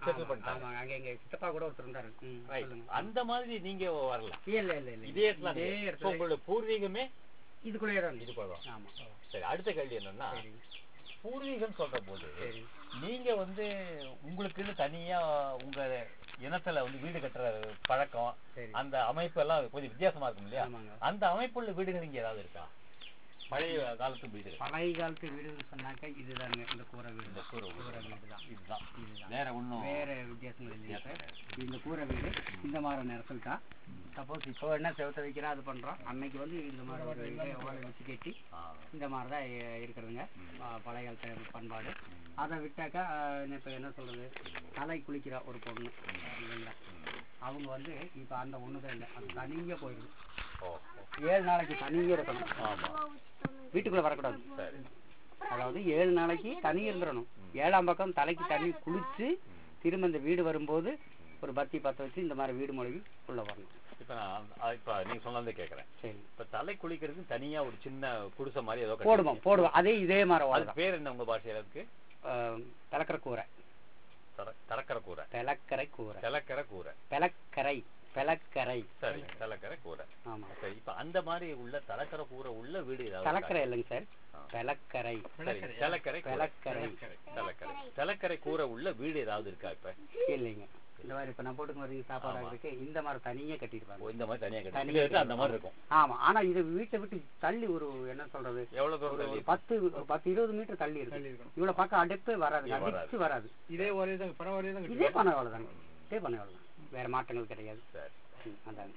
Settle பண்ணிட்டாங்க ஆமாங்க அங்க எங்க சித்தப்பா கூட ஒருத்தர் இருந்தாரு ம், ரைட் சொல்லுங்க அந்த மாதிரி நீங்க வரல இல்ல இல்ல இல்ல இதே இடத்துல இதே நீங்க- so இடத்துல உங்களோட பூர்வீகமே இதுக்குள்ளே தான் இது போதும் ஆமா சரி அடுத்த கேள்வி என்னன்னா சரி பூர்வீகம் சொல்ற போது சரி நீங்க வந்து உங்களுக்குன்னு தனியா உங்க இனத்துல வந்து வீடு கட்டுற பழக்கம் சரி அந்த அமைப்பு எல்லாம் கொஞ்சம் வித்தியாசமா இருக்கும் இல்லையா ஆமாங்க அந்த அமைப்புள்ள வீடுகள் இங்க ஏதாவது இருக்கா பழைய காலத்து வீடுகள் பழைய காலத்து வீடுன்னு சொன்னாக்க இதுதாங்க இந்த கூரை வீடு இந்த கூரை வீடு. கூரை வீடு தான் இதுதான் இதுதான் வேற ஒண்ணும் வேற வித்தியாசங்கள் இல்லைங்க சார் இந்த கூரை வீடு இந்த மாதிரி நேரத்தில் தான் சப்போஸ் இப்போ என்ன செவத்தை வைக்கிறோம் அது பண்றோம் அன்னைக்கு வந்து இந்த மாதிரி ஒரு இதை ஓலை வச்சு கட்டி ஆ, இந்த மாதிரி தான் இ- இருக்கிறதுங்க ஆ, பழைய காலத்து பண்பாடு அதை விட்டாக்கா இப்போ என்ன சொல்றது தலை குளிக்கிற ஒரு பொண்ணு இல்லைங்களா அவங்க வந்து இப்போ அந்த ஒன்று தான் இல்லை அது தனியாக போயிடுது ஓ ஏழு நாளைக்கு தனியாக இருக்கணும் ஆமா வீட்டுக்குள்ளே வரக்கூடாது சரி அதாவது ஏழு நாளைக்கு தனி இருந்துடணும் ஏழாம் பக்கம் தலைக்கு தண்ணி குளிச்சு திரும்ப இந்த வீடு வரும்போது ஒரு பத்தி பற்ற வச்சு இந்த மாதிரி வீடு மொழி உள்ள வரணும் இப்ப நான் அ- இப்ப நீங்க சொன்னதே கேக்குறேன் சரி இப்ப தலை குளிக்கிறதுக்கு தனியா ஒரு சின்ன குடிசை மாதிரி ஏதோ கட்டி போடுவோம் போடுவோம் அதே இதே மாதிரி அது வாழ்தான் பேர் என்ன உங்க பாஷையில இருக்கு பிளக்கரை கூரை தர- தரக்கரை கூரை பிளக்கரை கூரை தெலக்கரை கூரை பிளக்கரை பிளக்கரை சரி தெலக்கரை கூரை ஆமா சரி இப்ப அந்த மாதிரி உள்ள தலக்கரை கூரை உள்ள வீடு ஏதாவது இருக்கா? கலக்கரை இல்லைங்க சார் பிளக்கரை சரி தெலக்கரை கூரை. பிளக்கரை தெலக்கரை தெலக்கரை கூரை உள்ள வீடு ஏதாவது இருக்கா இப்ப இல்லைங்க இந்த மாதிரி இப்ப நான் போட்டுக்கு வரீங்க சாப்பாடு ஆகுறதுக்கு இந்த மாதிரி தனியே கட்டிருப்பாங்க ஓ, இந்த மாதிரி தனியா கட்டி தனியா இதுல இருந்து அந்த மாதிரி இருக்கும் ஆமா ஆனா இது வீட்டை விட்டு தள்ளி ஒரு என்ன சொல்றது எவ்வளவு தூரம் ஒரு தள்ளி ஒரு பத்து ஒரு பத்து இருபது மீட்டர் தள்ளி இருக்கு இவ்வளவு பக்கம் அடுப்பே வராது இங்க வராது. அடிச்சு வராது இதே ஒரே தான் பணம் ஒரே தான் இதே பண்ண அவ்வளவுதாங்க இதே பண்ண அவ்வளவுதான் வேற மாற்றங்கள் கிடையாது சரி ம், அதாங்க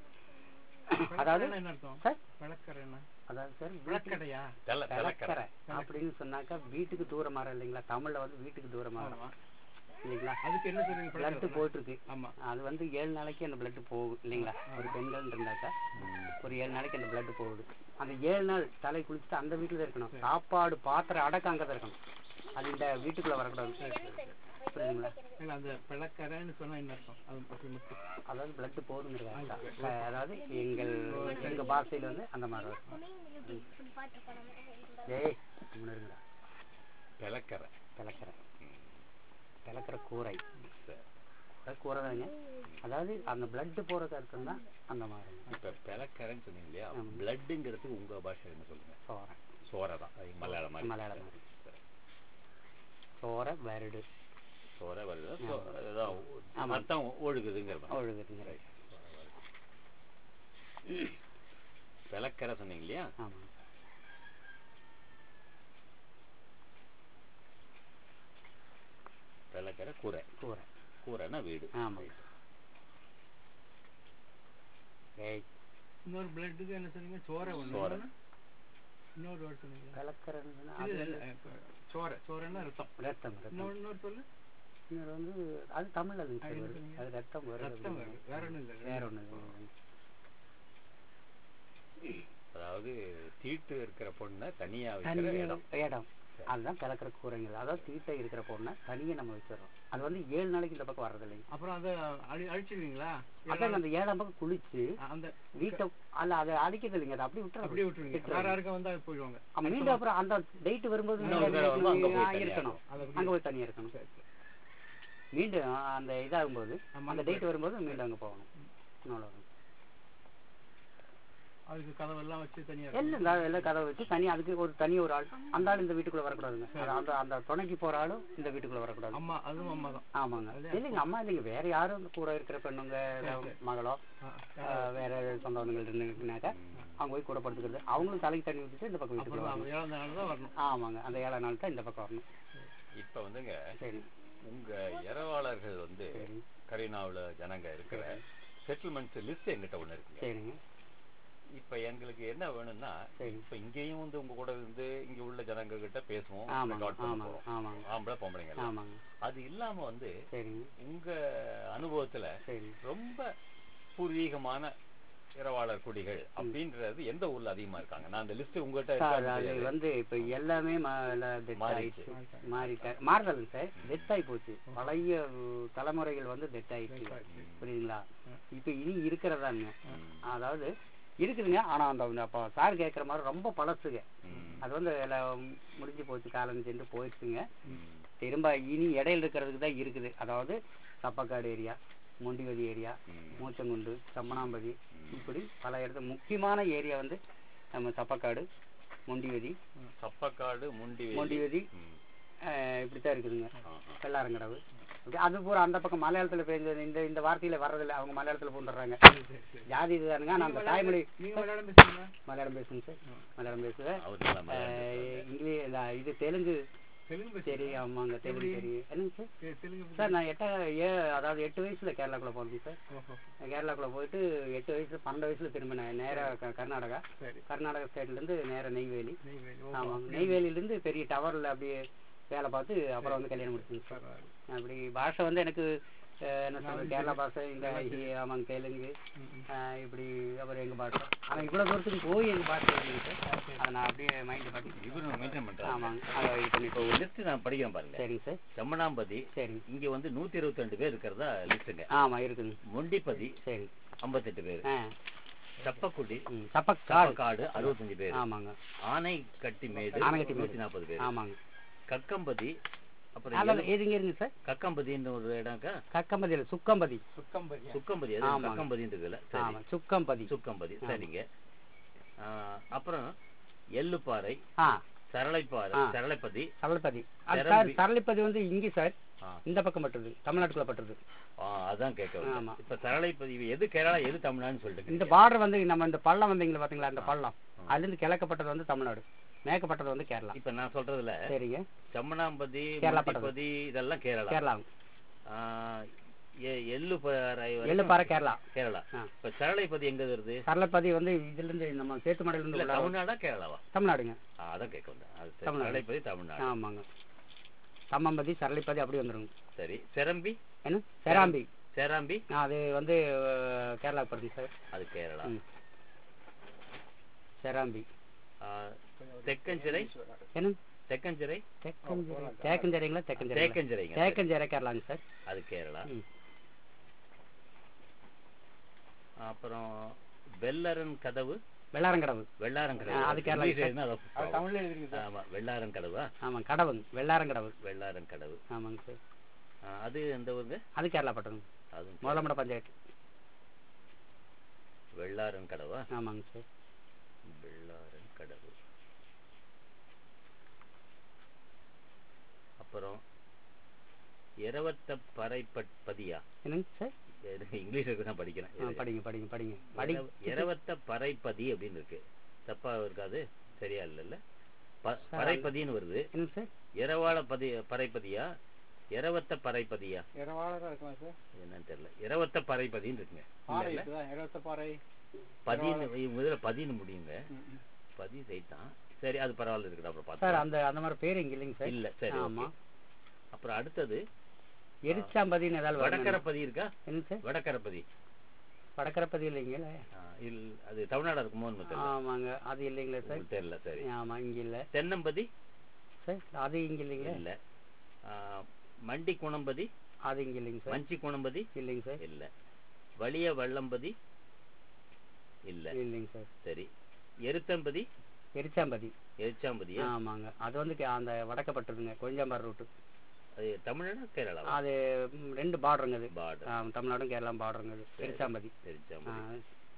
அதாவது என்ன அர்த்தம் சார் விளக்கரை என்ன அதாவது சார் வீட்டுக்கு விளக்கடையா தெல தெலக்கரை பிளக்கரை அப்படின்னு சொன்னாக்கா வீட்டுக்கு தூரமா இல்லைங்களா தமிழ்ல வந்து வீட்டுக்கு தூரமா ஆமா இல்லைங்களா அதுக்கு என்ன சொல்றீங்க பிளட் விளக்கரை? போயிட்டு இருக்கு ஆமா அது வந்து ஏழு நாளைக்கு அந்த பிளட் போகும் இல்லைங்களா ஒரு பெண்கள் இருந்தாக்கா ஒரு ஏழு நாளைக்கு அந்த பிளட் போகுது அந்த ஏழு நாள் தலை குளிச்சுட்டு அந்த வீட்டுல தான் இருக்கணும் சாப்பாடு பாத்திரம் அடக்கம் அங்கதான் இருக்கணும் அது இந்த வீட்டுக்குள்ள வரக்கூடாது புரியுதுங்களா இல்ல அந்த விளக்கரைன்னு சொன்னா என்ன அர்த்தம் அது பத்தி மட்டும் அதாவது பிளட் போகுதுங்கிறது அதாவது எங்கள் எங்க பாஷையில வந்து அந்த மாதிரி வரும் ஏய் முன்னுருங்கடா தெலக்கரை பிளக்கிற பிளக்கிற கூரை சரி அது கூரை தாங்க அதாவது அந்த பிளட் போறது அர்த்தம் தான் அந்த மாதிரி இப்ப பிளக்கரைன்னு சொன்னீங்க இல்லையா ஆமா. பிளட்டுங்கிறதுக்கு உங்க பாஷையில என்ன சொல்லுங்க சோரை சோரை தான் அது மலையாளம் மாதிரி மலையாளம் மாதிரி சரி. சோரை வருடு சோரை வருது சோ- அதுதான் ஆமா. ரத்தம் ஒழுகுதுங்கிற மாதிரி ஒழுகுதுங்க விளக்கரை சொன்னீங்க இல்லையா ஆமாம் விளக்கரை கூரை கூரை கூரைன்னா வீடு ஆமாம் ஏய் இன்னொரு பிளட்டுக்கு என்ன சொன்னீங்க சோறை ஒண்ணு சோறை. இன்னொரு வேர்டு சொன்னீங்க கலக்கிறதுன்னா இது அது இல்ல, இப்ப சோறை சோறைன்னா ரத்தம் ரத்தம் ரத்தம் இன்னொரு இன்னொரு சொல்லு இன்னொரு வந்து அது தமிழ் அது அது என்ன வருது சொன்னீங்க? அது ரத்தம் வருது ரத்தம் வருது வேற ஒண்ணும் இல்ல வேற ஒன்று அதாவது தீட்டு இருக்கிற பொண்ணை தனியா வைக்கிற தனியா இடம் இடம் அதுதான் பிளக்கிற கூரைங்கிறது அதாவது தீட்டை இருக்கிற பொண்ணை தனியாக நம்ம வச்சிடறோம் அது வந்து ஏழு நாளைக்கு இந்த பக்கம் வர்றது இல்லைங்க அப்புறம் அதை அழி அழிச்சிருவீங்களா அதான் அந்த ஏழாம் பக்கம் குளிச்சு அந்த வீட்டை அல்ல அதை அடிக்கிறது இல்லைங்க அதை அப்படி விட்டுறது அப்படியே விட்டுருவீங்க வேற யாருக்கும் வந்தா போயிடுவாங்க ஆ, மீண்டும் அப்புறம் அந்த டேட் வரும்போது இன்னொரு தடவை வரும்போது அங்க போய் ஆ, தனியா இருக்கணும் அதை அங்க போய் தனியா இருக்கணும் சரி, சரி. மீண்டும் அந்த இதாகும்போது ஆமா, அந்த அங்க டேட் வரும்போது மீண்டும் அங்க போகணும் அவ்வளவுதான். அதுக்கு கதவெல்லாம் வச்சு தனியா எல்லாம் இருக்கும். இந்த எல்லாம் கதவை வச்சு தனி அதுக்கு ஒரு தனி ஒரு ஆள் அந்த ஆள் இந்த வீட்டுக்குள்ள வரக்கூடாதுங்க அது அந்த அந்த துணைக்கு போற ஆளும் இந்த வீட்டுக்குள்ள வரக்கூடாது அம்மா அதுவும் அம்மா தான் ஆமாங்க இல்லைங்க அம்மா இல்லைங்க வேற யாரும் கூட இருக்கிற பெண்ணுங்க இல்ல மகளோ ஆ, வேற சொந்தவங்கள் இருந்துனாக்கா அவங்க போய் கூட படுத்துக்கிறது அவங்களும் தலைக்கு தண்ணி ஊத்திட்டு இந்த பக்கம் வீட்டுக்குள்ள அப்புறம் வரணும் ஏழாம் நாள் தான் வரணும் ஆமாங்க அந்த ஏழாம் நாள் தான் இந்த பக்கம் வரணும் இப்ப வந்துங்க சரி உங்க இரவாளர்கள் வந்து சரி கரீனாவுல ஜனங்க இருக்கிற செட்டில்மெண்ட்ஸ் லிஸ்ட் எங்கிட்ட ஒண்ணு இருக்குங்க சரிங்க இப்ப எங்களுக்கு என்ன வேணும்னா சரி. இப்ப இங்கேயும் வந்து உங்க கூட இருந்து இங்க உள்ள ஜனங்க கிட்ட பேசுவோம் ஆமாங்க record பண்ண ஆமாங்க போறோம். ஆமாங்க ஆம்பளை பொம்பளைங்க எல்லாம். ஆமாங்க அது இல்லாம வந்து சரிங்க உங்க அனுபவத்துல சரி ரொம்ப பூர்வீகமான இரவாளர் குடிகள் அப்படின்றது எந்த ஊர்ல அதிகமா இருக்காங்க நான் அந்த லிஸ்ட் உங்ககிட்ட சார் இருக்கான்னு அது தெரியாது. வந்து இப்ப எல்லாமே டெத் மாறிடுச்சு. ஆயிடுச்சு மாறிட்டா மாறுதல் சார் டெத் ஆகி போச்சு பழைய உ, தலைமுறைகள் வந்து டெத் ஆயிடுச்சு புரியுதுங்களா இப்ப இனி இருக்கிறதாங்க ம். அதாவது இருக்குதுங்க ஆனா அந்த அந்த அப்ப சார் கேக்குற மாதிரி ரொம்ப பழசுங்க ம். அது வந்து எல்லாம் முடிஞ்சு போச்சு காலம் சென்று போயிடுச்சுங்க ம். திரும்ப இனி இடையில இருக்கிறதுக்கு தான் இருக்குது அதாவது சப்பக்காடு ஏரியா முண்டிவதி ஏரியா ம். மூச்சங்குண்டு சம்மனாம்பதி இப்படி பல இடத்துல முக்கியமான ஏரியா வந்து நம்ம சப்பக்காடு முண்டிவதி சப்பக்காடு முண்டி முண்டிவதி அஹ், இப்படித்தான் இருக்குதுங்க ஆஹா. வெள்ளாரங்கடவு இப்படி அது பூரா அந்த பக்கம் மலையாளத்துல பேருந்து இந்த இந்த வார்த்தையில வர்றதில்ல அவங்க மலையாளத்துல பூண்டுறாங்க ஜாதி இதுதானுங்க நான் அந்த தாய்மொழி நீங்க மலையாளம் பேசுறீங்களா மலையாளம் பேசுங்க சார் மலையாளம் பேசுவேன் அவர் நல்லா மலையாளம் பேசுவாரு. இங்கிலீஷ் இல்ல, இது தெலுங்கு தெலுங்கு சரி பேசுறீங்க ஆமாங்க தெலுங்கு தெரியும் என்னங்க சார் தெ- தெலுங்கு பேசு- சார் நான் எட்ட ஏ அதாவது எட்டு வயசுல கேரளாக்குள்ள போனேங்க சார் ஓஹோ கேரளாக்குள்ள போயிட்டு எட்டு வயசுல பன்னெண்டு வயசுல திரும்பினேன் நேரா க- கர்நாடகா சரி கர்நாடகா ஸ்டேட்ல இருந்து நேரா நெய்வேலி நெய்வேலி ஓஹோ ஆமாங்க நெய்வேலியில இருந்து பெரிய டவர்ல அப்படியே வேலை பார்த்து அப்புறம் வந்து கல்யாணம் முடிச்சுங்க சார் பரவாயில்ல. அப்படி பாஷை வந்து எனக்கு அஹ், என்ன சொல்றது கேரளா பாஷை இந்த ஹி- ஆமாங்க தெலுங்கு ம், ம். அஹ், இப்படி அப்புறம் எங்க பாஷை ஆனா இவ்வளவு தூரத்துக்கு போய் எங்க பாஷை இல்லைங்க சார் அதை நான் அப்படியே மைண்ட் பண்ணி இவரு மெயின்டைன் பண்றாரு ஆமாங்க அதை இது இப்போ பண்ணிட்டு ஒரு லிஸ்ட் நான் படிக்கிறேன் பாருங்க சரிங்க சார் செம்மனாம்பதி சரிங்க இங்க வந்து நூத்தி இருபத்தி ரெண்டு பேர் இருக்கிறதா லிஸ்ட்டுங்க ஆமா இருக்குங்க மொண்டிப்பதி சரி ஐம்பத்தெட்டு பேர் ஆ சப்பக்குடி ம் சப்பக்காடு காடு அறுபத்தஞ்சு பேர் ஆமாங்க ஆனை கட்டி மேடு ஆனைக்கட்டி மேடு. நூத்தி நாற்பது பேர் ஆமாங்க கக்கம்பதி அப்புறம் அதான் எலு- எதுங்க இருங்க சார் கக்கம்பதின்னு ஒரு இடம்க்கா கக்கம்பதி இல்லை சுக்கம்பதி சுக்கம்பரி சுக்கம்பதி அது ஆமாங்க. கக்கம்பதின்றதுல சரி ஆமா சுக்கம்பதி சுக்கம்பதி ஆமா. சரிங்க ஆ, அப்புறம் எள்ளுப்பாறை ஆ சரளைப்பாறை ஆ. சரளைப்பதி சரளிப்பதி அது சார் சரம்பி. சரளிப்பதி வந்து இங்க சார் ஆ. இந்த பக்கம் பட்டுது தமிழ்நாட்டுக்குள்ள பட்டுது ஆ, அதான் கேட்க வந்தேன். ஆமா. இப்ப சரளைப்பதி இவ எது கேரளா எது தமிழ்நாடுன்னு சொல்லிட்டு இந்த பார்டர் வந்து நம்ம இந்த பள்ளம் வந்தீங்களா பாத்தீங்களா இந்த பள்ளம் அதுல இருந்து கிழக்கப்பட்டது வந்து தமிழ்நாடு மேற்கப்பட்டது வந்து கேரளா இப்ப நான் சொல்றதுல சரிங்க செம்மனாம்பதி கேரளா மொண்டிப்பதி இதெல்லாம் கேரளா கேரளா ஆ, எ- எள்ளுப்பாறை வரைக்கும் எள்ளுப்பாறை கேரளா கேரளா ஆ. இப்ப சரளைப்பதி எங்க வருது சரளப்பதி வந்து இதுல இருந்து நம்ம சேத்துமடையில இல்ல இருந்து உள்ள- தமிழ்நாடா கேரளாவா தமிழ்நாடுங்க ஆ, அதான் கேட்க வந்தேன் அது சரி. தமிழ்நாடு. சரளைப்பதி தமிழ்நாடு ஆமாங்க தம்மம்பதி சரளிப்பதி அப்படி வந்துருங்க சரி செரம்பி என்ன செராம்பி சேராம்பி அது வந்து அஹ், கேரளா போறதுங்க சார் அது கேரளா ம். செராம்பி ஆ, தெக்கஞ்சிறை என்ன தெக்கஞ்சிறை தெக்கஞ்சேரி தேக்கஞ்சேரிங்களா தெக்கஞ்சேரி தேக்கஞ்சிறைங்க தேக்கஞ்சேரி கேரளாங்க சார் அது கேரளா ம். அப்புறம் வெள்ளரன் கதவு வெள்ளாரங்கடவு வெள்ளாரன் ஆ, கதவு அது கேரளா இங்கிலீஷ்ல சார். இருந்தா அது அதான் தமிழ்ல எழுதிருக்கு சார் ஆமா வெள்ளாரன் கதவா ஆமாங்க கடவுங்க வெள்ளாரங்கடவு வெள்ளாரன் கடவு ஆமாங்க சார் ஆ, அது எந்த ஊருங்க அது கேரளா பட்டணம் அதுவும் கேரளா. முதலமட பஞ்சாயத்து வெள்ளாரன் கடவா ஆமாங்க சார் வெள்ளாரன் கடவு அப்புறம் இரவத்த பறைப்பதியா என்னங்க சார் இங்கிலீஷ் இருக்கு நான் படிக்கிறேன் ஆ, படிங்க படிங்க படிங்க படி இரவ- இரவத்த பறைப்பதி அப்படின்னு இருக்கு தப்பா இருக்காது சரியா இல்லல்ல ப- சார், பறைப்பதின்னு வருது என்னங்க சார் இரவாள பதி பறைப்பதியா இரவத்த பறைப்பதியா இரவாளரா இருக்கலாம் சார் என்னன்னு தெரியல இரவத்த பறைப்பதின்னு இருக்குங்க பாறை இல்ல, இருக்குதா இருபத்த பாறை பதின்னு முதல்ல பதின்னு முடியுங்க ம், ம். பதி சைத்தான் சரி அது பரவாயில்ல இருக்கட்டும் அப்புறம் சார் பார்த்தா அந்த அந்த மாதிரி பேர் இங்க இல்லைங்க சார் இல்ல சரி ஆமா ஓகே அப்புறம் அடுத்தது எரிச்சாம்பதின்னு ஏதாவது வருமா? வடக்கரப்பதி இருக்கா என்னங்க சார் வடக்கரப்பதி வடக்கரப்பதி இல்லைங்களா ஆ, இல் அது தமிழ்நாடு இருக்குமோன்னு தெரியல ஆமாங்க அது இல்லைங்களா சார் உங்களுக்கு தெரியல சரி ஆமா இங்க இல்ல தென்னம்பதி சார் அது இங்க இல்லைங்களா இல்ல ஆ, மண்டி குணம்பதி அது இங்க இல்லைங்க சார் மஞ்சி குணம்பதி இல்லைங்க சார் இல்ல வலிய வள்ளம்பதி இல்ல இல்லைங்க சார் சரி எருத்தம்பதி எரிச்சாம்பதி எரிச்சாம்பதியா ஆமாங்க அது வந்து கே- அந்த வடக்கப்பட்டதுங்க கொஞ்சாம்பார் ரூட்டு அது தமிழ்நாடு கேரளா அது ம், ரெண்டு பார்டருங்க அது பார்டர் ஆ, தமிழ்நாடும் கேரளா பார்டருங்க அது சரி. எரிச்சாம்பதி ஆ, எரிச்சாம்பதி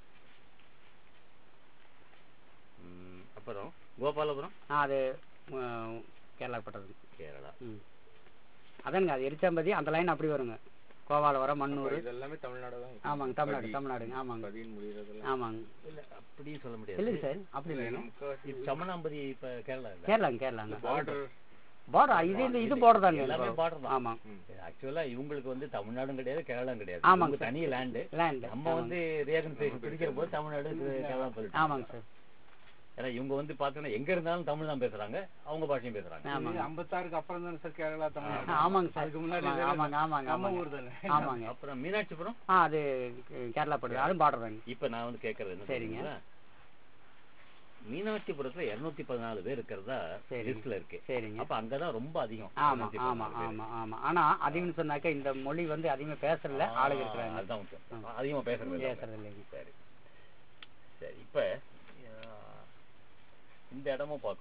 ம், அப்புறம் கோபாலபுரம் ஆ, அது ம், கேரளாப்பட்டது கேரளா ம் அதானுங்க அது எரிச்சாம்பதி அந்த லைன் அப்படி வருங்க கோவாலவரம் மண்ணூர் இது எல்லாமே தமிழ்நாடு தான் ஆமாங்க தமிழ்நாடு தமிழ்நாடுங்க ஆமாங்க பதின்னு முடியறதெல்லாம் ஆமாங்க இல்ல அப்படியும் சொல்ல முடியாது இல்லைங்க சார் அப்படி இல்லைங்க இது சமணாம்பதி இப்ப கேரளா இல்ல கேரளாங்க கேரளாங்க பார்டர் பார்டர் இது இந்த இது பார்டர் தாங்க எல்லாமே பார்டர் தான் ஆமாம் ஆக்சுவலா இவங்களுக்கு வந்து தமிழ்நாடும் கிடையாது கேரளாவும் கிடையாது ஆமாங்க இவங்க தனி லேண்டு லேண்ட் நம்ம வந்து ரேகன் பிடிக்கிற போது தமிழ்நாடு கேரளா சொல்லிட்டு ஆமாங்க சார் ஏன்னா இவங்க வந்து பாத்தீங்கன்னா எங்க இருந்தாலும் தமிழ் தான் பேசுறாங்க அவங்க பாஷையும் பேசுறாங்க ஆமாங்க ஐம்பத்தாறுக்கு அப்புறம் தானே சார் கேரளா தமிழ்நாடு ஆமாங்க சார் அதுக்கு முன்னாடி ஆமாங்க ஆமாங்க ஆமாங்க நம்ம ஆமாங்க ஊர் தானே ஆமாங்க அப்புறம் மீனாட்சிபுரம் ஆ அது கேரளா படுது அதுவும் பார்டர் தாங்க இப்ப நான் வந்து கேக்குறது என்ன சரிங்க. தெரியுங்களா? மீனாட்சிபுரத்துல இருநூத்தி பதினாலு பேர் இருக்கிறதா சரிங்க. லிஸ்ட்ல இருக்கு சரிங்க அப்ப அங்கதான் ரொம்ப அதிகம் ஆமா 214 ஆமா பேர். ஆமா ஆமா ஆனா அதிகம்னு சொன்னாக்க இந்த மொழி வந்து அதிகமா பேசுறதுல ஆ, ஆளுங்க இருக்கிறாங்க அதுதான் முக்கியம். அதிகமா பேசுறது இல்ல. பேசுறது இல்லைங்க சரி சரி இப்ப ஆ, இந்த இடமும் பாக்குறோம்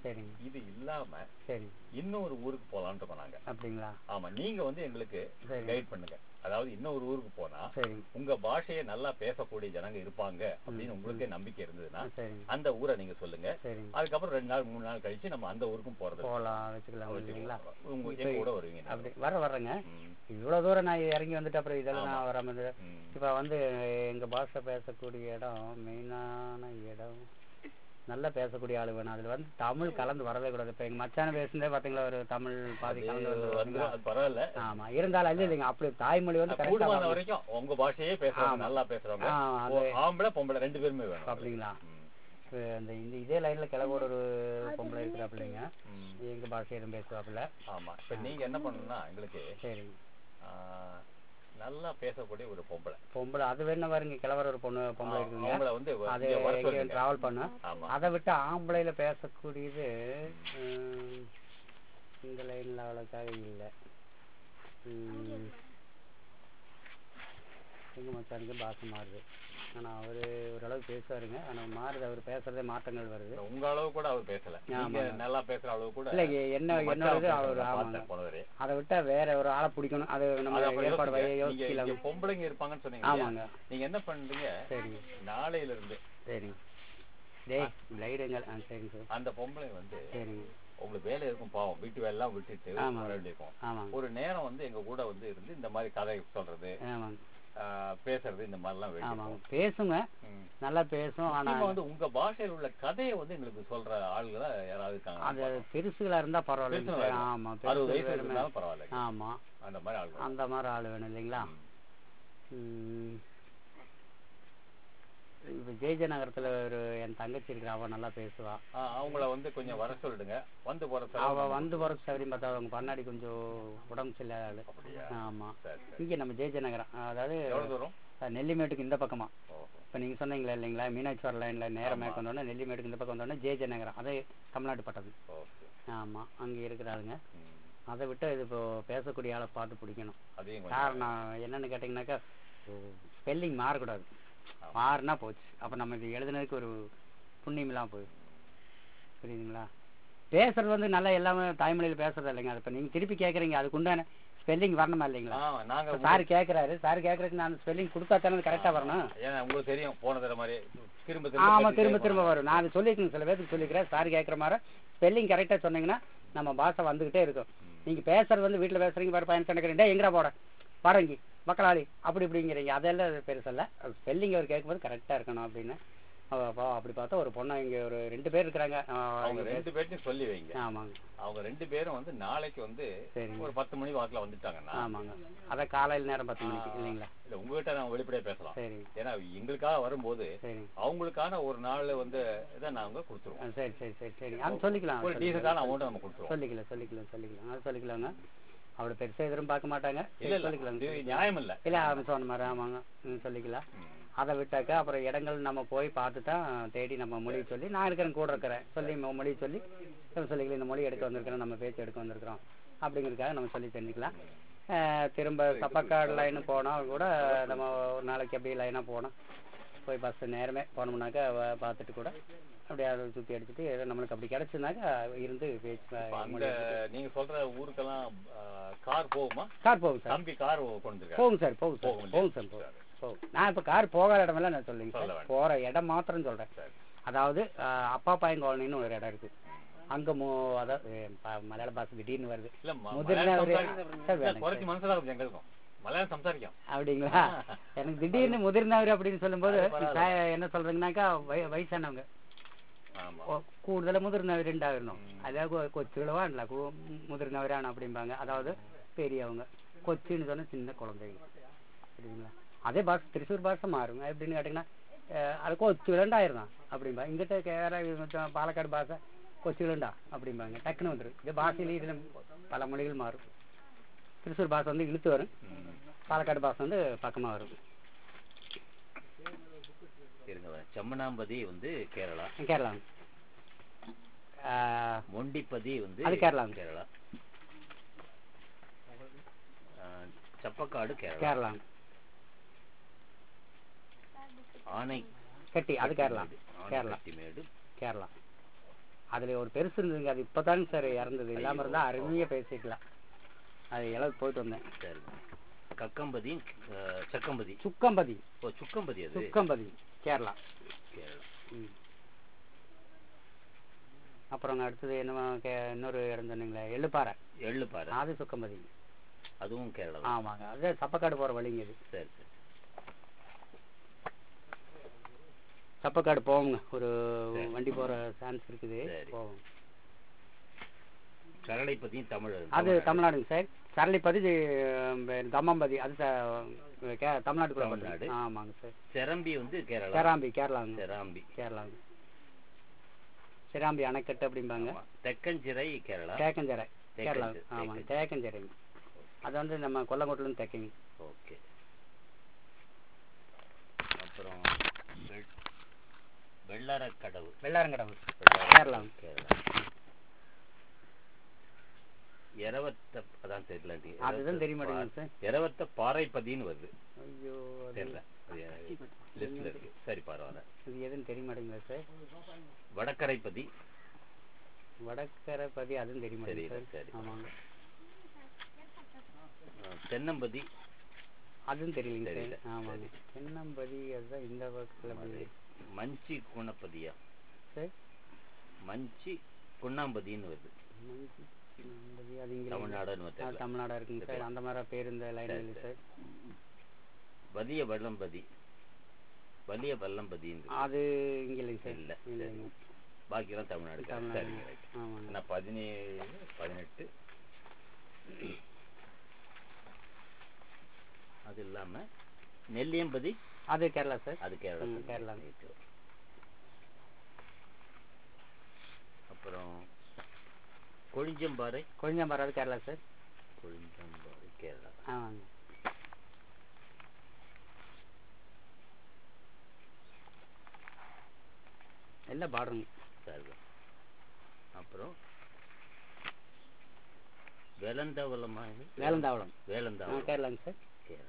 சரிங்க இது இல்லாம சரி இன்னொரு ஊருக்கு போலாம்னு இருக்கோம் நாங்க அப்படிங்களா ஆமா நீங்க வந்து எங்களுக்கு சரி. கைட் பண்ணுங்க அதாவது இன்னொரு ஊருக்கு போனா சரிங்க உங்க பாஷையை நல்லா பேசக்கூடிய ஜனங்க இருப்பாங்க அப்படின்னு உங்களுக்கே நம்பிக்கை இருந்ததுன்னா சரிங்க அந்த ஊரை நீங்க சொல்லுங்க சரிங்க அதுக்கப்புறம் ரெண்டு நாள் மூணு நாள் கழிச்சு நம்ம அந்த ஊருக்கும் போறது போகலாம் வச்சுக்கலாம் இல்லைங்களா உங்க எங்க கூட வருவீங்க நீங்க. அப்படி வர வர்றேங்க ம், இவ்வளோ தூரம் நான் இறங்கி வந்துட்டு அப்புறம் இதெல்லாம் நான் வராமல் ம். இப்போ வந்து எங்கள் பாஷை பேசக்கூடிய இடம் மெயினான இடம் நல்லா பேசக்கூடிய ஆளு வேணும் அதில் வந்து தமிழ் கலந்து வரவே கூடாது இப்போ எங்கள் மச்சான பேசுனதே பார்த்தீங்களா ஒரு தமிழ் பாதி கலந்து அது வந்து வந்து அது பரவாயில்ல ஆமாம் இருந்தாலும் இல்லை இல்லைங்க அப்படி தாய்மொழி வந்து கூடுமான கரெக்டாக வரைக்கும் உங்க பாஷையே பேசுறவங்க நல்லா பேசுறவங்க ஆ, அது- ஓ, ஆம்பளை பொம்பளை ரெண்டு பேருமே வேணும் அப்படிங்களா ம், இப்போ இந்த இந்த இதே லைனில் கிளவோட ஒரு பொம்பளை இருக்கிறாப்புலைங்க ம். எங்கள் பாஷையிலும் பேசுவாப்புல ஆமா இப்ப நீங்க என்ன பண்ணணும்னா எங்களுக்கு சரிங்க ஆ, நல்லா பேசக்கூடிய ஒரு பொம்பளை பொம்பளை அது வேணா பாருங்க கிழவர் ஒரு பொண்ணு பொம்பளை இருக்குங்க அவங்கள வந்து அது இங்க வர எங்கேயும் சொல்லுங்க. டிராவல் பண்ணும் ஆமா அதை விட்டு ஆம்பளையில பேசக்கூடியது ம், இந்த லைன்ல அவ்வளோக்காக இல்லை எங்க மச்சானுக்கு பாசம் மாறுது ஆனா அவரு ஓரளவு பேசுவாருங்க ஆனா மாறுது அவர் பேசுறதே மாற்றங்கள் வருது உங்க அளவு கூட அவர் பேசல நீங்க ஆமாங்க. நல்லா பேசுற அளவு கூட இல்ல என்ன மச்சான் என்னோட இது பேசுறத அவர் நான் ஆமாங்க பார்த்தேன் போனவரே. அதை விட்டா வேற ஒரு ஆளை பிடிக்கணும் அது நம்ம அது அப்புறம் ஏற்பாடு யோசிங்க. வைய நீங்க யோசிக்கல இங்க பொம்பளைங்க இருப்பாங்கன்னு சொன்னீங்க இல்லையா? ஆமாங்க நீங்க என்ன பண்றீங்க சரிங்க நாளையில இருந்து சரிங்க டேய் லைடுங்கள் ஆ சரிங்க சார் அந்த பொம்பளை வந்து சரிங்க உங்களுக்கு வேலை இருக்கும் பாவம் வீட்டு வேலை எல்லாம் விட்டுட்டு ஆமாங்க. வர வேண்டியிருக்கும் ஆமாங்க ஒரு நேரம் வந்து எங்க கூட வந்து இருந்து இந்த மாதிரி கதை சொல்றது ஆமாங்க ஆஹ், பேசுறது இந்த மாதிரிலாம் ஆமாங்க வேண்டியிருக்கும் பேசுங்க ம். நல்லா பேசும் ஆனா முக்கியமா வந்து உங்க பாஷையில் உள்ள கதையை வந்து எங்களுக்கு சொல்ற ஆளுகளா யாராவது அது இருக்காங்க பெருசுகளா இருந்தா பரவாயில்லைங்க பெருசுகளா சார் இருந்தா. ஆமா அறுபது பெருசு வயசு வேணுமே. இருந்தாலும் பரவாயில்ல ஆமா அந்த மாதிரி ஆளுகள் அந்த மாதிரி ஆள் வேணும் இல்லைங்களா ம். ம். இப்ப ஜெய்ஜ நகரத்துல ஒரு என் தங்கச்சி இருக்கிற அவ நல்லா பேசுவா ஆ, அவங்கள வந்து கொஞ்சம் வர சொல்லிடுங்க வந்து போற செலவு அவ நம்ம வந்து போறது சரி பார்த்தா அவங்க பண்ணாடி கொஞ்சம் உடம்பு சரியில்லாத ஆளு அப்படியா ஆமா சரி சரி இங்க நம்ம ஜெய்ஜ நகரம் அதாவது எவ்வளவு தூரம் அஹ், நெல்லிமேட்டுக்கு இந்த பக்கமா ஓஹோ இப்ப நீங்க சொன்னீங்களா இல்லைங்களா மீனாட்சி வர லைன்ல நேரம் ஆமா. மேற்கு வந்தோடனே நெல்லிமேட்டுக்கு இந்த பக்கம் வந்தோடனே ஜெய்ஜ நகரம் அது தமிழ்நாட்டு பட்டது ஓகே ஆமா அங்க இருக்கிறாளுங்க ம். அதை விட்டு இது இப்போ பேசக்கூடிய ஆளை பார்த்து பிடிக்கணும் அதையும் கொஞ்சம் காரணம் என்னன்னு கேட்டிங்கனாக்கா ஸ்பெல்லிங் மாறக்கூடாது ஆமா. மாறினா போச்சு அப்போ நம்ம இது எழுதுனதுக்கு ஒரு புண்ணியமெல்லாம் போயிடும் புரியுதுங்களா பேசுறது வந்து நல்லா எல்லாமே தாய்மொழியில் பேசுறது இல்லைங்க அது இப்போ நீங்கள் திருப்பி கேட்குறீங்க அதுக்கு உண்டான ஸ்பெல்லிங் வரணுமா இல்லைங்களா ஆ, நாங்க சார் கேட்குறாரு சார் கேட்குறதுக்கு நான் ஸ்பெல்லிங் கொடுத்தா தானே கரெக்டாக வரணும் ஏன்னா உங்களுக்கு தெரியும் போன தடவை மாதிரி திரும்ப ஆமா பேசிட்டே திரும்ப திரும்ப போனா- வரும் நான் அது சொல்லியிருக்கேன் சில பேருக்கு சொல்லிக்கிறேன் சார் கேட்குற மாதிரி ஸ்பெல்லிங் கரெக்டாக சொன்னீங்கன்னா நம்ம பாஷை வந்துகிட்டே இருக்கும் நீங்க பேசுறது வந்து வீட்டில் பேசுறீங்க பாரு பையன் சொன்னீங்க எங்கடா போட படங்கி மக்களாளி அப்படி இப்படிங்கிறீங்க அதெல்லாம் பெருசல்ல ஸ்பெல்லிங் அவர் கேட்கும்போது கரெக்டாக இருக்கணும் அப்படின்னு அவ பா அப்படி பார்த்தா ஒரு பொண்ணு இங்கே ஒரு ரெண்டு பேர் இருக்கிறாங்க அவங்க ரெண்டு பேர்ட்டையும் சொல்லி வைங்க ஆமாங்க அவங்க ரெண்டு பேரும் வந்து நாளைக்கு வந்து சரிங்க ஒரு பத்து மணி வாக்குல வந்துட்டாங்கன்னா ஆமாங்க அதான் காலையில் நேரம் பத்து மணிக்கு இல்லைங்களா இல்ல உங்ககிட்ட நான் வெளிப்படையா பேசலாம் சரிங்க ஏன்னா எங்களுக்காக வரும்போது சரிங்க அவங்களுக்கான ஒரு நாள் வந்து இதை நாங்க கொடுத்துருவோம் ஆ, சரி சரி சரி சரிங்க அது சொல்லிக்கலாம் ஒரு டீசெண்டான அமௌண்ட் நம்ம கொடுத்துருவோம் சொல்லிக்கலாம் சொல்லிக்கலாம் சொல்லிக்கலாம் அது சொல்லிக்கலாங்க அவ்வளோ பெருசாக எதிரும் பார்க்க மாட்டாங்க இல்ல இல்ல சொல்லிக்கலாங்க இது நியாயம் இல்ல இல்லை அவன் சொன்ன மாதிரி ஆமாங்க ம், சொல்லிக்கலாம் ம். அதை விட்டாக்கா அப்புறம் இடங்கள் நம்ம போய் பார்த்து தான் தேடி நம்ம மொழி சொல்லி நான் இருக்கிறேன் கூட இருக்கிறேன் சொல்லி மொ- மொழி சொல்லி இவன் சொல்லிக்கலாம் இந்த மொழி எடுக்க வந்திருக்கிறோம் நம்ம பேச்சு எடுக்க வந்திருக்கிறோம் அப்படிங்கிறதுக்காக நம்ம சொல்லி தெரிஞ்சுக்கலாம் அஹ், திரும்ப சப்பக்காடு லைனு போனால் கூட நம்ம ஒரு நாளைக்கு அப்படியே லைனாக போனோம் போய் பஸ் நேரமே போனோம்னாக்கா வ- பார்த்துட்டு கூட அப்படியே அதை சுற்றி அடிச்சுட்டு ஏதோ நம்மளுக்கு அப்படி கிடச்சுனாக்கா இருந்து பேச்சு இப்ப அந்த மொழி நீங்க சொல்ற ஊருக்கெல்லாம் கார் போகுமா கார் போகும் சார் தம்பி கார் கொண்டு வந்துருக்காரு போகும் சார் போகும் சார் போகும் போகும் சார் போகும் போகும் நான் இப்போ கார் போகாத இடமெல்லாம் நான் சொல்லுங்க சொல்ல சார் வேண்டாம். போகிற இடம் மாத்திரம் சொல்கிறேன் சரி. அதாவது அஹ், அப்பா பாயன் காலனின்னு ஒரு இடம் இருக்கு அங்க மோ அதாவது அஹ், ப- மலையாள பாஷை திடீர்னு வருது இல்ல ம- முதிர்ந்த மலையாளம் ஒரு- சம்சாரி- சார் இல்ல, வேணாங்க குறைச்சு மனசுல இருக்கும் எங்களுக்கும் மலையாளம் சம்சாரிக்கும் அப்படிங்களா எனக்கு திடீர்னு முதிர்ந்தவர் அப்படின்னு சொல்லும்போது அது பரவாயில்ல. சா- என்ன சொல்றீங்கன்னாக்கா வய- வயசானவங்க ஆமா കൂടുതൽ മുതിർന്നവരുണ്ടായിരുന്നു അതായത് കൊ- കൊച്ചുകളവാണല്ല മുതിർന്നവരാണ് அப்படிம்பாங்க அதாவது பெரியவங்க கொச்சின்னு சொன்னா சின்ன குழந்தைங்க அப்படிங்களா அதே பாஷை திருச்சூர் பாஷை மாறுங்க எப்படின்னு கேட்டிங்கன்னா அஹ், அது கொச்சுകളുണ്ടായിരുന്നാ அப்படிம்பா இங்கிட்ட கேர பாലക്കാട് ഭാഷ കൊച്ചുകളുണ്ടാ அப்படிம்பாங்க டக்குன்னு வந்துடும் இது பாஷையில இதில் பல மொழிகள் மாறும் திருச்சூர் பாஷை வந்து இழுத்து வரும் ம். பாலக்காடு பாஷை வந்து பக்கமா வரும் இருங்க வரேன். செம்மனாம்பதி வந்து கேரளா கேரளா அஹ், மொண்டிப்பதி வந்து அது கேரளா. கேரளா ஆ, சப்பக்காடு கேரளா கேரளா ஆனை கெட்டி அது கேரளா கேரளா ஆனைக்கட்டிமேடு கேரளா அதுல ஒரு பெருசு இருந்ததுங்க அது இப்பதாங்க சார் இறந்தது இல்லாம இருந்தா ஐயோ. அருமையா பேசிக்கலாம் அது இளவு போயிட்டு வந்தேன் சரிங்க கக்கம்பதி அஹ், சக்கம்பதி சுக்கம்பதி ஓ சுக்கம்பதி அது சுக்கம்பதி கேரளா கேரளா ம். அப்புறங்க அடுத்தது என்ன கே- இன்னொரு இடம் சொன்னீங்களே எள்ளுப்பாறை எள்ளு பாரு அது சுக்கம்பதி அதுவும் கேரளா தான். ஆமாங்க அது சப்பக்காடு போற வழிங்க இது சரி சரி சப்பக்காடு போவோங்க ஒரு சரி. வண்டி போற சான்ஸ் இருக்குது சரி. போவோம் சரளைப்பதியும் தமிழ் அது தமிழ்நாடுங்க சார் சரளிப்பதி அஹ், தம்மம்பதி அது த- கே- தமிழ்நாட்டுக்குள்ள தமிழ்நாடு. வருது. ஆமாங்க சார் செரம்பி வந்து கேரளா சேராம்பி கேரளாங்க செராம்பி கேரளாங்க சிராம்பி அணைக்கட்டு அப்படிம்பாங்க ஆமா. தெக்கஞ்சிறை கேரளா தேக்கஞ்சரை கேரளா தேக்கஞ்சேரி, ஆமாங்க தேக்கஞ்சேரி. தேக்கஞ்சரைங்க அது வந்து நம்ம கொல்லங்கோட்டிலேருந்து தேக்கிங்க ஓகே அப்புறம் வெள்- வெள்ளரக்கடவு வெள்ளாரங்கடவு வெள்ளாரக்கடவு, கேரளா. கேரளா எரவத்த அதான் தெரியல எனக்கு. அதுதான் தெரிய எரவத்த மாட்டேங்குது சார் பா- எரவத்த பாறைப்பதின்னு வருது ஐயோ அது தெரியல லிஸ்ட்ல இருக்கு சரி பரவாயில்ல இது எதுன்னு தெரிய மாட்டேங்குதா சார் வடக்கரைப்பதி வடக்கரை பதி அதுவும் தெரிய மாட்டேங்குது தெரியல, சார் சரி. ஆமாங்க அஹ், தென்னம்பதி அதுவும் தெரியலைங்க தெரியல, சார் ஆமாங்க சரி. தென்னம்பதி அதுதான் இந்த பக்கத்தில் அது மஞ்சி குணப்பதியா சார் மஞ்சி குண்ணாம்பதின்னு வருது தென்னம்பதி அது இங்கே தமிழ்நாடுன்னு ஆ, தெரியல தமிழ்நாடா இருக்குங்க சார் அந்த மாதிரி பேர் இந்த லைன் சரி, இல்லை சார் வலிய வல்லம்பதி வலிய வல்லம்பதின்னு அது இங்கே இல்லைங்க சார் இல்ல, சரி. இல்லைங்க பாக்கியெல்லாம் தமிழ்நாடு தமிழ்நாடு சரிங்க ரைட் ஆமாங்க நான் பதினேழு பதினெட்டு அது இல்லாம நெல்லியம்பதி அது கேரளா சார் அது கேரளா ம், கேரளா. Right. அப்புறம் கொழிஞ்சம்பாறை கொழிஞ்சாம்பாறை அது கேரளா சார் கொழிஞ்சம்பாறை கேரளா ஆமாங்க எல்லாம் பாடுறோங்க சரிதான் அப்புறம் வேலந்தாவளமா இது? வேலந்தாவளம் ஆ வேலந்தாவளம் கேரளாங்க சார் கேரளா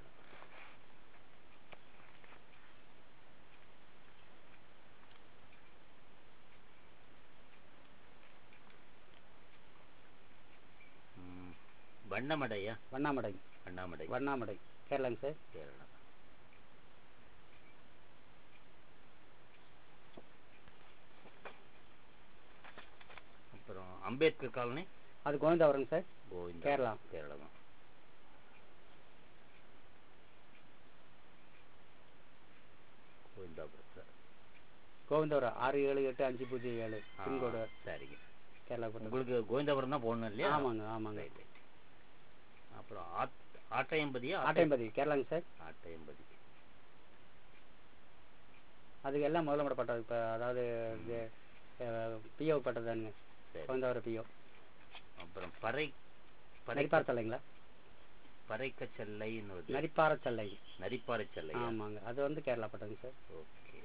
ம், வண்ணமடையா வண்ணாமடை வண்ணாமடை வண்ணாமடை கேரளாங்க சார் கேரளா அப்புறம் அம்பேத்கர் காலனி அது கோவிந்தாவரங்க சார் கோவிந்தா கேரளா. கேரளா தான் கோவிந்தாபுரத்துல கோவிந்தவரம் ஆறு ஏழு எட்டு அஞ்சு பூஜ்ஜியம் ஏழு ஆ, பின்கோடு சரிங்க கேரளா போட்டு உங்களுக்கு கோவிந்தாபுரம் தான் போகணும் இல்லையா ஆமாங்க ஆமாங்க Right, right. அப்புறம் ஆட்- ஆட்டையம்பதியா ஆட்டையம்பதி கேரளாங்க சார் ஆட்டையம்பதி அதுக்கு எல்லாம் முதல்ல பட்டது இப்போ அதாவது பிஓ பட்டதானுங்க சரி கோவிந்தவரம் பிஓ அப்புறம் பறை பறை நரிப்பார சல்லைங்களா பறைக்க செல்லைன்னு வருது நரிப்பார சல்லை நரிப்பாறை செல்லை ஆமாங்க அது வந்து கேரளா பட்டதுங்க சார் ஓகே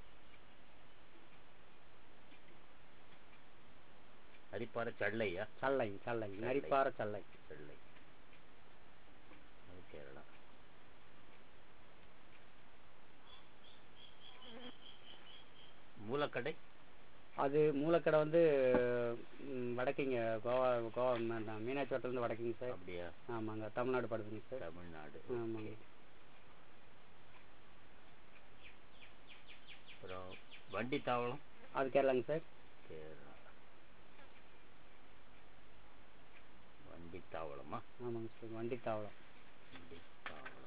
நரிப்பாறை சல்லையா சல்லை சல்லை நரிப்பார சல்லை செல்லை அது கேரளா மூலக்கடை அது மூலக்கடை வந்து ம், வடக்குங்க கோவா கோவா ம- மீனாட்சி ஹோட்டல்லேருந்து வடக்குங்க சார் அப்படியா ஆமாங்க தமிழ்நாடு படுதுங்க சார் தமிழ்நாடு ஆமாங்க ஓகே அப்புறம் வண்டி தாவளம் அது கேரளாங்க சார் கேரளா வண்டி தாவளமா ஆமாங்க சார் வண்டி தாவளம் வண்டி தாவளம்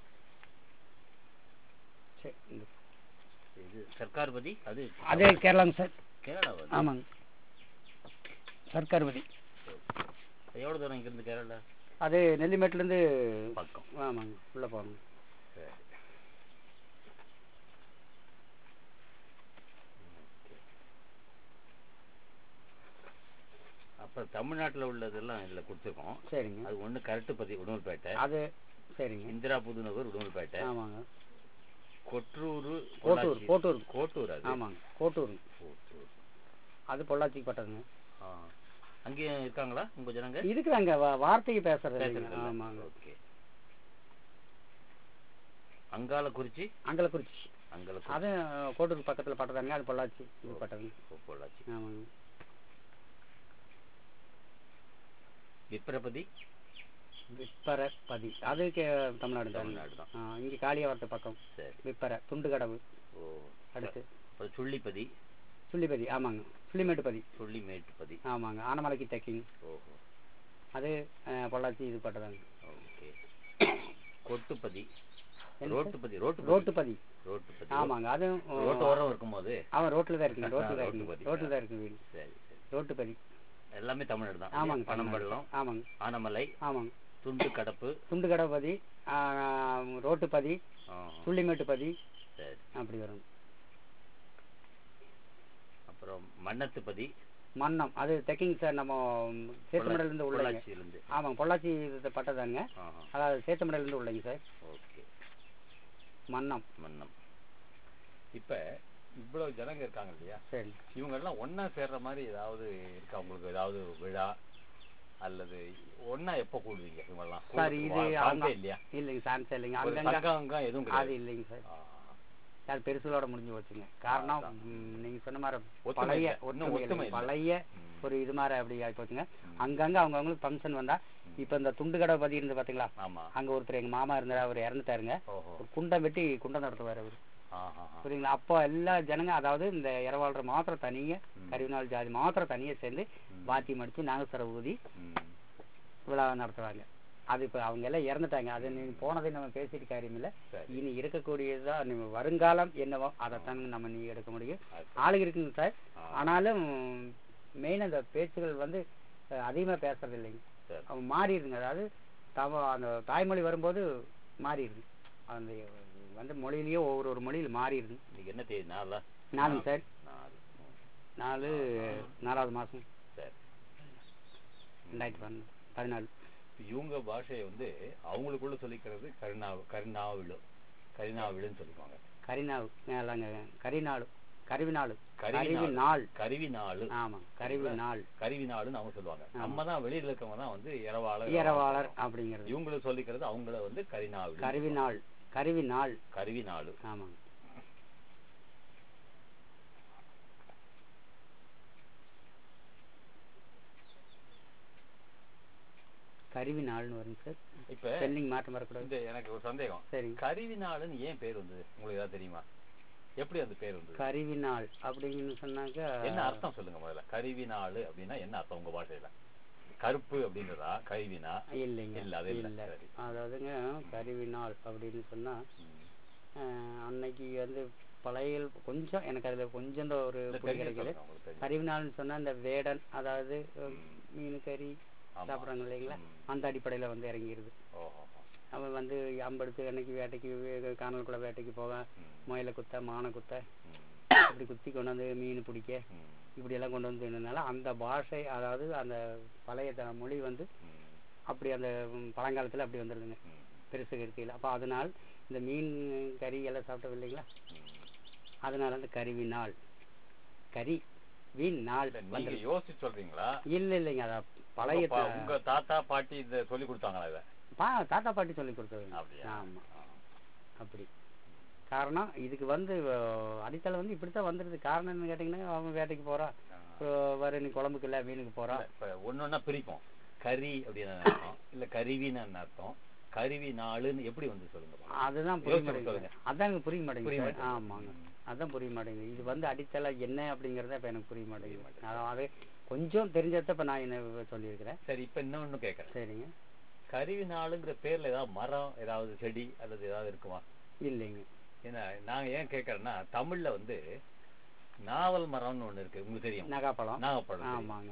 சரி இந்த- இது சர்க்கார்பதி அது அதே கேரளாங்க சார் கேரளா வருது ஆமாங்க சர்க்கார்பதி எவ்வளவு தூரம் இங்கிருந்து கேரளா அது நெல்லிமேட்லேருந்து பக்கம் ஆமாங்க உள்ளே போகணும் சரி Okay. அப்புறம் தமிழ்நாட்டுல உள்ளதெல்லாம் இதுல கொடுத்துருக்கோம் சரிங்க அது ஒண்ணு கரட்டுப்பதி உடுமல்பேட்டை அது சரிங்க இந்திரா புதுநகர் உடுமல்பேட்டை ஆமாங்க கொற்றூர் கோட்டூர் பொள்ளாச்சி. கோட்டூர் கோட்டூர் அது ஆமாங்க கோட்டூர் கோட்டூர் அது பொள்ளாச்சிக்கு பட்டதுங்க ஆ. அங்கேயும் இருக்காங்களா உங்க ஜனங்க இருக்கிறாங்க வா- வார்த்தைக்கு பேசுறது இல்லைங்க. பேசுறது ஆமாங்க ஓகே அங்காளக்குறிச்சி அங்கலக்குறிச்சி அங்காளக்குறிச்சி அது கோட்டூர் பக்கத்தில் பட்டதாங்க அது பொள்ளாச்சி இது பட்டதுங்க பொள்ளாச்சி ஆமாங்க விப்ரபதி விப்பரப்பதி அது கே- தமிழ்நாடு தான் தமிழ்நாடு தான் ஆ, இங்க காளியாவரத்து பக்கம் சரி விப்பர துண்டு கடவு ஓ அடுத்து அப்புறம் சுள்ளிப்பதி சுள்ளிப்பதி ஆமாங்க சுள்ளிமேட்டுப்பதி சுள்ளி மேட்டுப்பதி ஆமாங்க ஆனமலைக்கு தெக்கிங் ஓஹோ அது ஆ, பொள்ளாச்சி இது பட்டதாங்க ஓகே கொட்டுப்பதி என்ன ரோட்டுப்பதி ரோட்டு ரோட்டுப்பதி ரோட்டுப்பதி ஆமாங்க அதுவும் ஆ, ரோட்டோரம் இருக்கும்போது அவன் ரோட்ல தான் இருக்குங்க ரோட்ல தான் ரோட்டுப்பதி. இருக்குங்க ரோட்ல தான் இருக்கு வீடு சரி சரி ரோட்டுப்பதி எல்லாமே தமிழ்நாடு தான் ஆமாங்க பனம்பள்ளம் ஆமாங்க ஆனமலை ஆமாங்க துண்டு கடப்பு துண்டு கடவுப்பதி ஆ, ரோட்டுப்பதி ஆ, சுள்ளிமேட்டுப்பதி சரி அப்படி வரும் அப்புறம் மன்னத்துப்பதி மன்னம் அது தெக்கிங் சார் நம்ம சேத்துமடையில இருந்து உள்ளங்க பொள்ளாச்சியிலிருந்து ஆமாங்க பொள்ளாச்சி இது பட்டதாங்க ஆஹா அதாவது சேத்துமடையில இருந்து உள்ளங்க சார் ஓகே மன்னம் மன்னம் இப்ப இவ்வளவு ஜனங்க இருக்காங்க இல்லையா சரி இவங்க எல்லாம் ஒண்ணா சேர்ற மாதிரி ஏதாவது இருக்கா உங்களுக்கு ஏதாவது விழா அல்லது ஒண்ணா எப்ப கூடுவீங்க இவங்க எல்லாம் சார் இது கூடுறதுக்கு அவங்க வாய்ப்பே இல்லையா இல்லைங்க சான்ஸ் இல்லைங்க ஒரு அங்கங்க சங்கம் அங்கம் எதுவும் அது கிடையாது இல்லைங்க சார் ஆ. அது பெருசுகளோட முடிஞ்சு போச்சுங்க காரணம் அதான். ம், நீங்க சொன்ன மாதிரி ஒத்துமை பழைய இல்ல. இன்னும் ஒற்றுமை ஒத்துமை இல்லைங்க. இல்ல. பழைய ம். ஒரு இது மாதிரி அப்படி ஆகி போச்சுங்க ம். அங்கங்க அவங்கவுங்களுக்கு ஃபங்க்ஷன் வந்தா இப்ப இந்த துண்டு கடை பதி இருந்து பாத்தீங்களா ஆமா அங்க ஒருத்தர் எங்க மாமா இருந்தாரு அவர் இறந்துட்டாருங்க ஓஹோ ஒரு குண்டம் வெட்டி குண்டம் நடத்துவாரு அவரு ஆஹா புரியுங்களா அப்போ எல்லா ஜனங்க அதாவது இந்த இரவாளர் மாத்திரம் தனியே ம். கருவிநாள் ஜாதி மாத்திரம் தனியே சேர்ந்து ம். வாத்தியம் அடிச்சு நாகஸ்வர ஊதி ம். விழா நடத்துவாங்க அது இப்ப அவங்க எல்லாம் இறந்துட்டாங்க அது நீங்க போனதை நம்ம பேசிட்டு காரியம் இல்ல சரி இனி இருக்கக்கூடியதுதான் நம்ம வருங்காலம் என்னவோ அதைத்தான் நம்ம நீ எடுக்க முடியும் அது ஆளுங்க இருக்குங்க சார் ஆ. ஆனாலும் மெயின் அந்த பேச்சுகள் வந்து அஹ், அதிகமா பேசுறது இல்லைங்க சரி அவன் மாறிடுங்க அதாவது தவ அந்த தாய்மொழி வரும்போது மாறிடுது அந்த வந்து மொழியிலேயே ஒவ்வொரு ஒரு மொழியில் மாறிடுது இன்னைக்கு என்ன தேதி நாளா நாலுங்க சார் நாலு ம். நாலு நாலாவது மாசம் சரி ரெண்டாயிரத்தி பன்னெண்டு பதினாலு இப்ப இவங்க பாஷையை வந்து அவங்களுக்குள்ள சொல்லிக்கிறது கருணா கருணாவிழு கரிநாவிழுன்னு சொல்லிக்குவாங்க கரிநாள் இல்லைங்க கரிநாள் கருவிநாள் கருவி கருவி நாள் கருவி நாள் ஆமா கருவி நாள் கருவி நாளுன்னு அவங்க சொல்லுவாங்க ஆமா. நம்ம தான் வெளியில இருக்கவங்க தான் வந்து இரவாளர் ஈரவாளர் அப்படிங்கிறது இவங்களுக்கு சொல்லிக்கிறது அவங்கள வந்து கரிநாவிழு கருவி நாள் கருவி நாள் கருவி நாளு ஆமாங்க கருவி நாள்னு வரும் சார் இப்ப ஸ்பெல்லிங் மாற்றம் வரக்கூடாது இந்த எனக்கு ஒரு சந்தேகம் சரிங்க கருவி நாளுன்னு ஏன் பேர் வந்தது உங்களுக்கு ஏதாவது தெரியுமா எப்படி அந்த பேர் வந்தது கருவி நாள் அப்படின்னு சொன்னாக்கா என்ன அர்த்தம் சொல்லுங்க முதல்ல கருவி நாள் அப்படின்னா என்ன அர்த்தம் உங்க பாஷையில கருப்பு அப்படின்றதா கருவினா இல்லைங்க இல்ல, அது இல்ல. இல்ல சரி. அதாவதுங்க கருவி நாள் அப்படின்னு சொன்னா ம். அஹ், அன்னைக்கு வந்து பழைய கொஞ்சம் எனக்கு அதுல கொஞ்சம் தான் ஒரு இல்ல, புரி தெரிஞ்சு கிடைக்கல சொல்லுங்க, உங்களுக்கு தெரிஞ்சு. கருவி நாள்னு சொன்னா இந்த வேடன் அதாவது அஹ், ம். மீன் கறி ஆமா. சாப்பிட்றாங்க இல்லைங்களா ம். அந்த அடிப்படையில வந்து இறங்கிடுது ஓஹோ. அவன் வந்து அம்பெடுத்து அன்னைக்கு வேட்டைக்கு வே- கானல்குள்ள வேட்டைக்கு போக ம். முயலை குத்த மானை குத்த ம். இப்படி குத்தி கொண்டு வந்து மீன் பிடிக்க ம். இப்படி எல்லாம் கொண்டு வந்து தின்னதுனால அந்த பாஷை அதாவது அந்த பழைய த- மொழி வந்து ம். அப்படி அந்த ம், பழங்காலத்துல அப்படி வந்துடுதுங்க ம். பெருசு இருக்கையில் அப்போ அதனால் இந்த மீன் கறி எல்லாம் சாப்பிட்டோம் இல்லைங்களா ம். அதனால அந்த கருவி நாள் கறி வீண் நாள் இல்ல, நீங்க வந்துடுது. யோசிச்சு சொல்றீங்களா இல்ல இல்லைங்க அத பழைய உங்க பா- உங்க தாத்தா பாட்டி இத சொல்லி கொடுத்தாங்களா இத பா- தாத்தா பாட்டி சொல்லி கொடுத்தது அப்படியா ஆமா ஆ. அப்படி காரணம் இதுக்கு வந்து அஹ், அடித்தளம் வந்து இப்படித்தான் வந்துடுது காரணம் என்ன கேட்டீங்கன்னா அவன் வேட்டைக்கு போறான் ஆ. அப்புறம் வர நீ குழம்புக்கு இல்ல மீனுக்கு போறான் இல்ல, இப்ப ஒன்னொன்னா பிரிப்போம் கறி அப்படின்னு என்ன அர்த்தம் இல்ல கருவின்னு என்ன அர்த்தம் கருவி நாளுன்னு எப்படி வந்து சொல்லுங்க பாக்கலாம். அதுதான் புரிய யோசிச்சு மாட்டேங்குது சொல்லுங்க. அதான் எனக்கு புரிய புரிய மாட்டேங்குது மாட்டேங்குது. ஆமாங்க அதான் புரிய மாட்டேங்குது இது வந்து அடித்தளம் என்ன அப்படிங்கறத இப்ப எனக்கு புரிய மாட்டேங்குது மாட்டேங்குது. அதாவது கொஞ்சம் தெரிஞ்சத இப்ப நான் என்ன சொல்லியிருக்கிறேன் சரி இப்ப இன்னொன்னு கேக்குறேன் சரிங்க கருவி நாளுங்கிற பேர்ல ஏதாவது மரம் ஏதாவது செடி அல்லது ஏதாவது இருக்குமா இல்லைங்க ஏன்னா நாங்க ஏன் கேக்குறேன்னா தமிழ்ல வந்து நாவல் மரம்னு ஒண்ணு இருக்கு உங்களுக்கு தெரியும் நகாப்பழம் நாகப்பழம் தெரியும். ஆமாங்க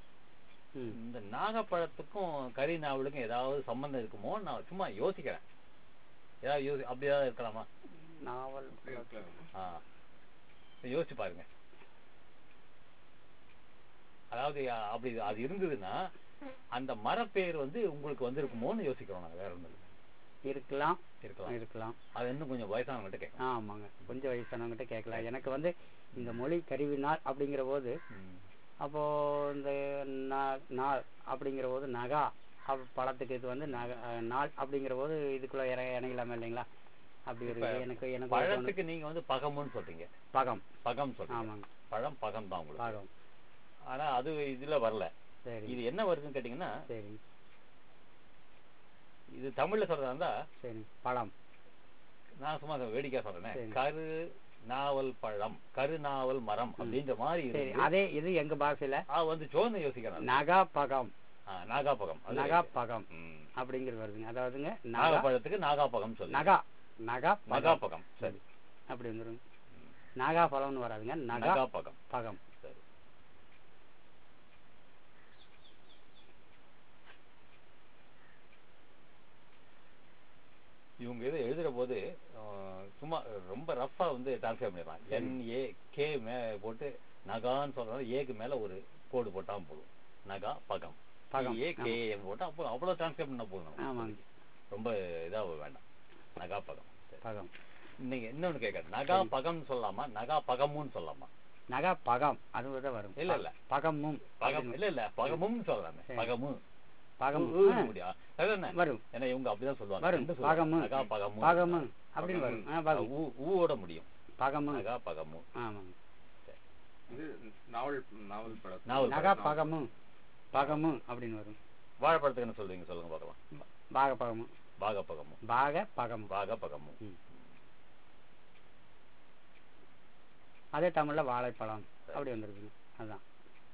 ம் இந்த நாகப்பழத்துக்கும் கறி நாவலுக்கும் ஏதாவது சம்பந்தம் இருக்குமோ நான் சும்மா யோசிக்கிறேன் ஏதாவது யோசி அப்படி ஏதாவது இருக்கலாமா நாவல் ஆ யோசிச்சு பாருங்க அதாவது அ- அப்படி அது இருந்ததுன்னா அந்த மரப்பேர் வந்து உங்களுக்கு வந்திருக்குமோன்னு யோசிக்கிறோம் நாங்க வேற ஒண்ணும் இல்ல. இருக்கலாம் இருக்கலாம் இருக்கலாம் அது இன்னும் கொஞ்சம் வயசானவங்ககிட்ட கேட்கலாம் ஆமாங்க கொஞ்சம் வயசானவங்ககிட்ட கேட்கலாம் எனக்கு வந்து இந்த மொழி கருவினாள் அப்படிங்கிற போது ம். அப்போ இந்த நா- நாள் அப்படிங்கிற போது நகா அப்ப பழத்துக்கு இது வந்து நக அஹ், நாள் அப்படிங்கிற போது இதுக்குள்ள இற இணையலாமா இல்லைங்களா அப்படி ஒரு இப்ப எனக்கு எனக்கு ஒரு தோணு- பழத்துக்கு நீங்க வந்து பகம்னு சொல்றீங்க பகம் பகம் சொல்றீங்க ஆமாங்க பழம் பகம் தான் உங்களுக்கு பகம் ஆனா அது இதுல வரல சரி இது என்ன வருதுன்னு கேட்டீங்கன்னா சரி இது தமிழ்ல சொல்றதா இருந்தா சரி பழம் நான் சும்மா வேடிக்கை சொல்றேன் சரி. கரு நாவல் பழம் கரு நாவல் மரம் அப்படின்ற மாதிரி சரி இருக்கு அதே இது எங்க பாஷையில ஆ வந்து சோன்னு யோசிக்கிறேன் நகா பகம் ஆ, நாகாபகம் அது நகா பகம் ம். அப்படிங்கிறது வருதுங்க அதாவதுங்க நகா நாகப்பழத்துக்கு நாகாபகம் சொல்லு நகா நகா பகம் நகாபகம் சரி அப்படி வந்துருங்க நாகா பழம்னு வராதுங்க நகா நகாபகம் பகம் சரி இவங்க இதை எழுதுற போது அஹ், சும்மா ரொம்ப ரஃபா வந்து டிரான்ஸ்ஃபர் பண்ணிடலாம் என் ஏ கே மே போட்டு நகான்னு சொல்றதால ஏக்கு மேல ஒரு கோடு போட்டா போதும் நகா பகம் பகம், ஏ கே எம் போட்டா அப்போ அவ்வளவு டிரான்ஸ்ஃபர் பண்ணா போதும் ஆமாங்க ரொம்ப இதாக வேண்டாம் நகா பகம் சரி. பகம் நீங்க இன்னொன்னு கேட்க நகா பகம்னு சொல்லலாமா நகா பகமுன்னு சொல்லலாமா நகா பகம் அது தான் வரும் இல்ல இல்ல பகமும் பகம் இல்ல இல்ல பகமும்னு சொல்லலாமே சரி. பகமு பகம் ஊ- ஊன்னு முடியும். அதானே? வரும் ஏன்னா இவங்க அப்படிதான் சொல்லுவாங்க வரும். ரெண்டு சொல்லுவாங்க. பகமு. நகா பகமு பகமு அப்படின்னு வரும் ஆ பகம் ஊ ஊவோட முடியும் பகமு நகா பகமு ஆமாங்க இது நாவல் நாவல் பழம் நாவல் நகா பழம். பகமு பகமு அப்படின்னு வரும் வாழைப்பழத்துக்கு என்ன சொல்றீங்க சொல்லுங்க பார்க்கலாம் பாக பகமு பாக பகமு பாக பகமு பாக பகமு ம். அதே தமிழ்ல வாழைப்பழம் அப்படி வந்துருக்குங்க அதான்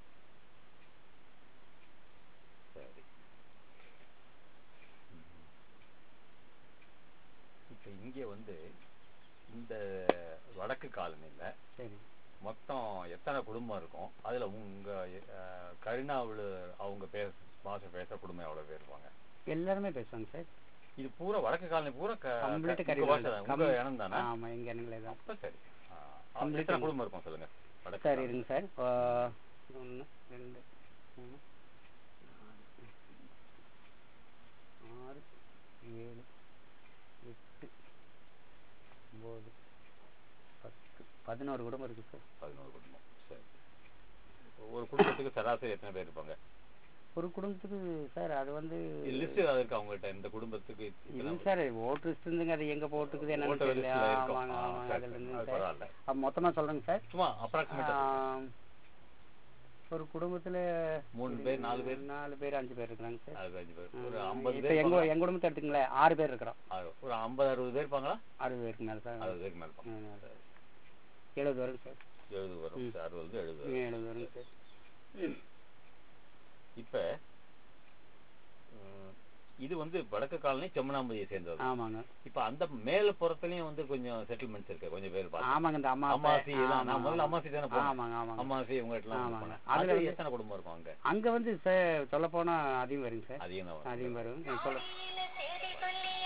சரி ம். இப்ப இங்க வந்து இந்த வடக்கு காலனில சரி மொத்தம் எத்தனை குடும்பம் இருக்கும் அதுல உங்க அஹ், கருணாவுல அவங்க பேச பாஷை பேச குடும்பம் எவ்வளவு பேர் இருப்பாங்க எல்லாருமே பேசுவாங்க சார் இது பூரா வடக்கு காலனி பூரா க- கம்ப்ளீட் க- உங்க பாஷை தான். உங்க இனம் தானே ஆமா எங்க இடங்களே தான் அப்ப சரி ஆ, Complete எத்தனை இனம். குடும்பம் இருக்கும் சொல்லுங்க வடக்கு சரி காலனி. இருங்க சார் ஒன்று ரெண்டு மூணு நாலு, ஆறு ஏழு எட்டு ஒம்பது பத்து பதினோரு குடும்பம் இருக்கு சார் பதினோரு குடும்பம் சரி ஒரு குடும்பத்துக்கு சராசரி எத்தனை பேர் இருப்பாங்க ஒரு குடும்பத்துக்கு சார் அது வந்து லிஸ்ட் ஏதாவது இருக்கு அவங்ககிட்ட இந்த குடும்பத்துக்கு இத்தனை- இல்லைங்க சார் ஓட்டு லிஸ்ட் இருந்துங்க அது எங்க போட்டுக்குது என்னன்னு ஓட்டர் தெரியல லிஸ்ட்ல இருக்கும். ஆமாங்க ஆ, ஆமாங்க சரி, அதுல சரி. இருந்து அது சார் பரவாயில்ல. அப்ப மொத்தமா சொல்றேங்க சார் சும்மா அப்ராக்சிமேட்டா ஆம், ஒரு குடும்பத்துல மூணு பேர் நாலு பேர் நாலு பேர் அஞ்சு பேர் இருக்கிறாங்க சார் அது அஞ்சு பேர் ஒரு ஆ, ஐம்பது இப்ப பேர் எங்க இருப்பாங்களா? எங்க குடும்பத்தை எடுத்துங்களேன் ஆறு பேர் இருக்கிறோம் ஆ, ஒரு ஐம்பது அறுபது பேர் இருப்பாங்களா அறுபது பேருக்கு மேல சார் அறுபது பேருக்கு மேல இருப்பாங்க ம், சரி. எழுபது வரும் சார் எழுபது வரும் ம். அறுபது எழுபது ம், வரும். எழுபது வரும் சார் இப்ப ம், இது வந்து வடக்கு காலனி செம்மனாம்பதியை சேர்ந்தது ஆமாங்க இப்ப அந்த மேல புறத்துலயும் வந்து கொஞ்சம் செட்டில்மெண்ட்ஸ் இருக்கு கொஞ்சம் பேர் பார்த்தேன். ஆமாங்க இந்த அம்மா அம்மாசி தான். நான் முதல்ல அம்மாசி தானே போனேன். ஆமாங்க ஆமாங்க அம்மாசி இவங்க எல்லாம் ஆமாங்க. போனேன். அதுல அதுல வந்து- எத்தனை குடும்பம் இருக்கும் அங்க அங்க வந்து சார் சொல்ல போனா அதிகம் வருங்க சார் அதிகம் தான் வரும். அதிகம் வரும் சொல்ல செய்தி சொல்லி